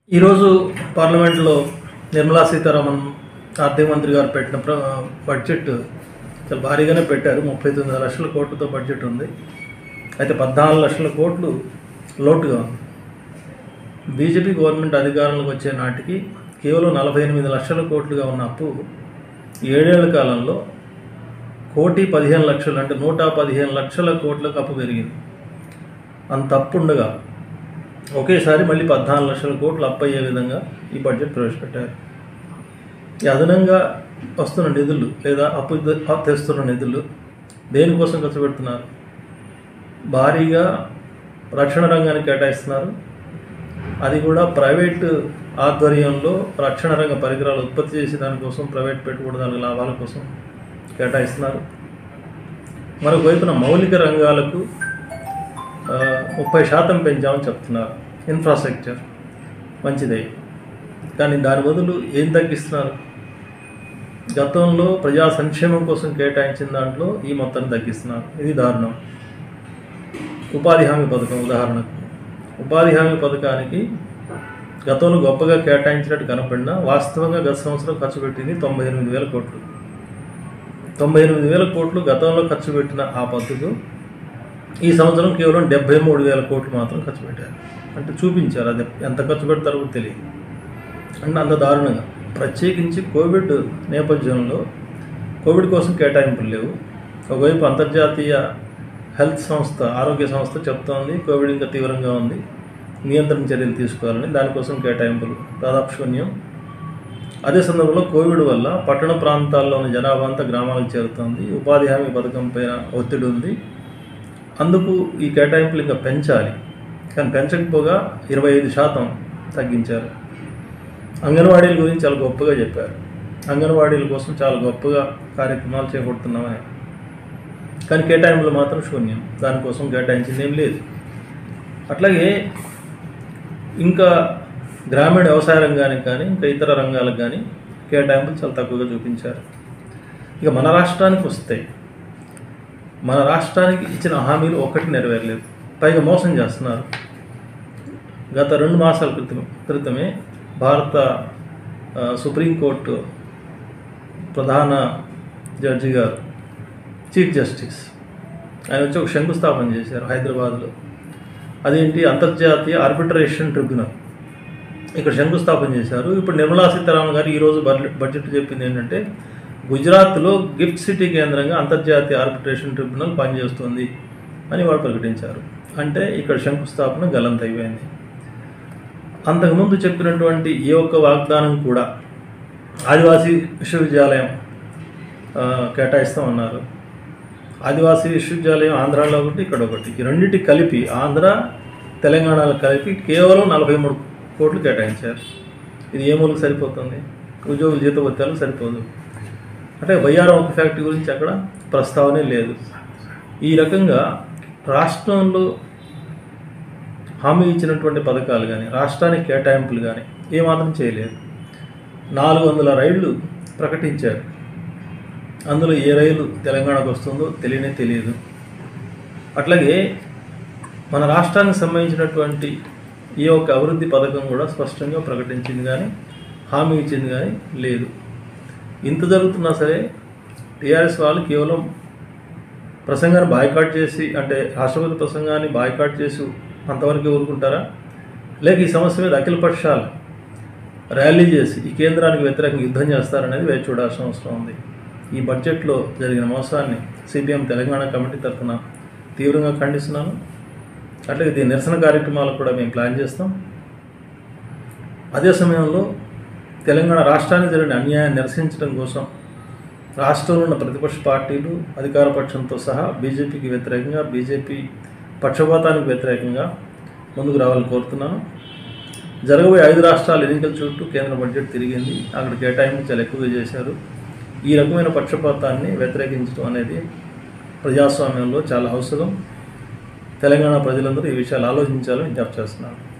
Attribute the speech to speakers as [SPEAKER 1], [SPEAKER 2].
[SPEAKER 1] ఈరోజు పార్లమెంట్లో నిర్మలా సీతారామన్ ఆర్థిక మంత్రి గారు పెట్టిన ప్ర బడ్జెట్ చాలా భారీగానే పెట్టారు ముప్పై తొమ్మిది లక్షల కోట్లతో బడ్జెట్ ఉంది అయితే పద్నాలుగు లక్షల కోట్లు లోటుగా ఉంది బీజేపీ గవర్నమెంట్ అధికారంలోకి వచ్చే నాటికి కేవలం నలభై ఎనిమిది లక్షల కోట్లుగా ఉన్న అప్పు ఏడేళ్ల కాలంలో కోటి పదిహేను లక్షలు అంటే నూట పదిహేను లక్షల కోట్లకు అప్పు పెరిగింది అంత అప్పు ఉండగా ఒకేసారి మళ్ళీ పద్నాలుగు లక్షల కోట్లు అప్పు అయ్యే విధంగా ఈ బడ్జెట్ ప్రవేశపెట్టారు ఈ అదనంగా వస్తున్న నిధులు లేదా అప్పు తె- తెస్తున్న నిధులు దేనికోసం ఖర్చు పెడుతున్నారు భారీగా రక్షణ రంగానికి కేటాయిస్తున్నారు అది కూడా ప్రైవేట్ ఆధ్వర్యంలో రక్షణ రంగ పరికరాలు ఉత్పత్తి చేసే దానికోసం ప్రైవేట్ పెట్టుబడిదారుల లాభాల కోసం కేటాయిస్తున్నారు మరొక వైపున మౌలిక రంగాలకు ఆ, ముప్పై శాతం పెంచామని చెప్తున్నారు ఇన్ఫ్రాస్ట్రక్చర్ మంచిదే కానీ దాని బదులు ఏం తగ్గిస్తున్నారు గతంలో ప్రజా సంక్షేమం కోసం కేటాయించిన దాంట్లో ఈ మొత్తాన్ని తగ్గిస్తున్నారు ఇది దారుణం ఉపాధి హామీ పథకం ఉదాహరణకు ఉపాధి హామీ పథకానికి గతంలో గొప్పగా కేటాయించినట్టు కనపడినా వాస్తవంగా గత సంవత్సరం ఖర్చు పెట్టింది తొంభై ఎనిమిది వేల కోట్లు తొంభై ఎనిమిది వేల కోట్లు గతంలో ఖర్చు పెట్టిన ఆ పద్ధతి ఈ సంవత్సరం కేవలం డెబ్బై మూడు వేల కోట్లు మాత్రం ఖర్చు పెట్టారు అంటే చూపించారు అది ఎంత ఖర్చు పెడతారో కూడా తెలియదు అంటే అంత దారుణంగా ప్రత్యేకించి కోవిడ్ నేపథ్యంలో కోవిడ్ కోసం కేటాయింపులు లేవు ఒకవైపు అంతర్జాతీయ హెల్త్ సంస్థ ఆరోగ్య సంస్థ చెప్తోంది కోవిడ్ ఇంకా తీవ్రంగా ఉంది నియంత్రణ చర్యలు తీసుకోవాలని దానికోసం కేటాయింపులు దాదాపు శూన్యం అదే సందర్భంలో కోవిడ్ వల్ల పట్టణ ప్రాంతాల్లోని జనాభా అంతా గ్రామాలకు చేరుతోంది ఉపాధి హామీ పథకం పైన ఒత్తిడి ఉంది అందుకు ఈ కేటాయింపులు ఇంకా పెంచాలి కానీ పెంచకపోగా ఇరవై ఐదు శాతం తగ్గించారు అంగన్వాడీల గురించి చాలా గొప్పగా చెప్పారు అంగన్వాడీల కోసం చాలా గొప్పగా కార్యక్రమాలు చేపడుతున్నామని కానీ కేటాయింపులు మాత్రం శూన్యం దానికోసం కేటాయించింది ఏం లేదు అట్లాగే ఇంకా గ్రామీణ వ్యవసాయ రంగానికి కానీ ఇంకా ఇతర రంగాలకు కానీ కేటాయింపులు చాలా తక్కువగా చూపించారు ఇక మన రాష్ట్రానికి వస్తే మన రాష్ట్రానికి ఇచ్చిన హామీలు ఒక్కటి నెరవేరలేదు పైగా మోసం చేస్తున్నారు గత రెండు మాసాల క్రితం క్రితమే భారత ఆ, సుప్రీంకోర్టు ప్రధాన జడ్జి గారు చీఫ్ జస్టిస్ ఆయన వచ్చి ఒక శంకుస్థాపన చేశారు హైదరాబాద్లో అదేంటి అంతర్జాతీయ ఆర్బిట్రేషన్ ట్రిబ్యునల్ ఇక్కడ శంకుస్థాపన చేశారు ఇప్పుడు నిర్మలా సీతారామన్ గారు ఈరోజు బడ్జెట్ బడ్జెట్ చెప్పింది ఏంటంటే గుజరాత్లో గిఫ్ట్ సిటీ కేంద్రంగా అంతర్జాతీయ ఆర్బిట్రేషన్ ట్రిబ్యునల్ పనిచేస్తుంది అని వాడు ప్రకటించారు అంటే ఇక్కడ శంకుస్థాపన గలంత అయిపోయింది అంతకుముందు చెప్పినటువంటి ఏ ఒక్క వాగ్దానం కూడా ఆదివాసీ విశ్వవిద్యాలయం ఆ, కేటాయిస్తామన్నారు ఆదివాసీ విశ్వవిద్యాలయం ఆంధ్రాలో ఒకటి ఇక్కడ ఒకటి ఈ రెండింటి కలిపి ఆంధ్ర తెలంగాణలో కలిపి కేవలం నలభై మూడు కోట్లు కేటాయించారు ఇది ఏ మూలకు సరిపోతుంది ఉద్యోగుల జీతభత్యాలు సరిపోదు అంటే వయ్యారం ఒక ఫ్యాక్టరీ గురించి అక్కడ ప్రస్తావనే లేదు ఈ రకంగా రాష్ట్రంలో హామీ ఇచ్చినటువంటి పథకాలు కానీ రాష్ట్రానికి కేటాయింపులు కానీ ఏమాత్రం చేయలేదు నాలుగు వందల రైళ్లు ప్రకటించారు అందులో ఏ రైలు తెలంగాణకు వస్తుందో తెలియనే తెలియదు అట్లాగే మన రాష్ట్రానికి సంబంధించినటువంటి ఏ ఒక్క అభివృద్ధి పథకం కూడా స్పష్టంగా ప్రకటించింది కానీ హామీ ఇచ్చింది కానీ లేదు ఇంత జరుగుతున్నా సరే టీఆర్ఎస్ వాళ్ళు కేవలం ప్రసంగాన్ని బాయ్కాట్ చేసి అంటే రాష్ట్రపతి ప్రసంగాన్ని బాయ్కాట్ చేసి అంతవరకు ఊరుకుంటారా లేక ఈ సమస్య మీద అఖిల పక్షాలు ర్యాలీ చేసి ఈ కేంద్రానికి వ్యతిరేకంగా యుద్ధం చేస్తారనేది వేచి చూడాల్సిన అవసరం ఉంది ఈ బడ్జెట్లో జరిగిన మోసాన్ని సిపిఎం తెలంగాణ కమిటీ తరఫున తీవ్రంగా ఖండిస్తున్నాను అట్లాగే దీని నిరసన కార్యక్రమాలు కూడా మేము ప్లాన్ చేస్తాం అదే సమయంలో తెలంగాణ రాష్ట్రానికి జరిగిన అన్యాయాన్ని నిరసించడం కోసం రాష్ట్రంలో ఉన్న ప్రతిపక్ష పార్టీలు అధికార పక్షంతో సహా బీజేపీకి వ్యతిరేకంగా బీజేపీ పక్షపాతానికి వ్యతిరేకంగా ముందుకు రావాలని కోరుతున్నాను జరగబోయే ఐదు రాష్ట్రాల ఎన్నికల చుట్టూ కేంద్ర బడ్జెట్ తిరిగింది అక్కడ కేటాయింపు చాలా ఎక్కువగా చేశారు ఈ రకమైన పక్షపాతాన్ని వ్యతిరేకించడం అనేది ప్రజాస్వామ్యంలో చాలా అవసరం తెలంగాణ ప్రజలందరూ ఈ విషయాలు ఆలోచించాలని విజ్ఞప్తి చేస్తున్నాను